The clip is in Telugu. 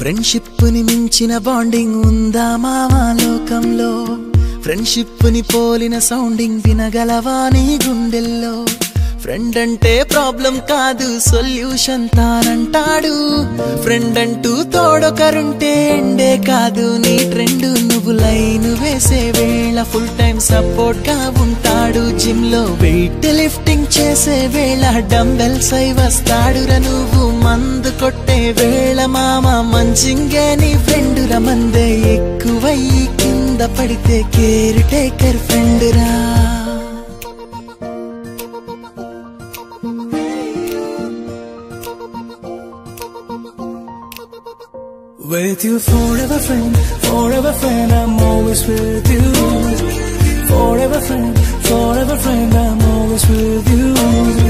ఫ్రెండ్షిప్ ని మించిన బాండింగ్ ఉందా మామా లోకంలో ఫ్రెండ్షిప్ ని పోలిన సౌండింగ్ వినగలవా నీ గుండెల్లో ఫ్రెండ్ అంటే ప్రాబ్లం కాదు సొల్యూషన్ తానంటాడు ఫ్రెండ్ అంటూ తోడొకరుంటే ఎండే కాదు నీ ట్రెండ్ నువ్వు లైన్ వేసే వేళ ఫుల్ టైం సపోర్ట్ గా ఉంటాడు జిమ్ లో వెయిట్ లిఫ్టింగ్ చేసే వేళ డంబెల్స్ అయి వస్తాడురా నువ్వు మందు కొట్టే వేళ మామ మంచింగే నీ ఫ్రెండ్ రా మందే ఎక్కువై కింద పడితే కేర్ టేకర్ ఫ్రెండ్ రా With you forever friend, forever friend, I'm always with you. Forever friend, forever friend, I'm always with you.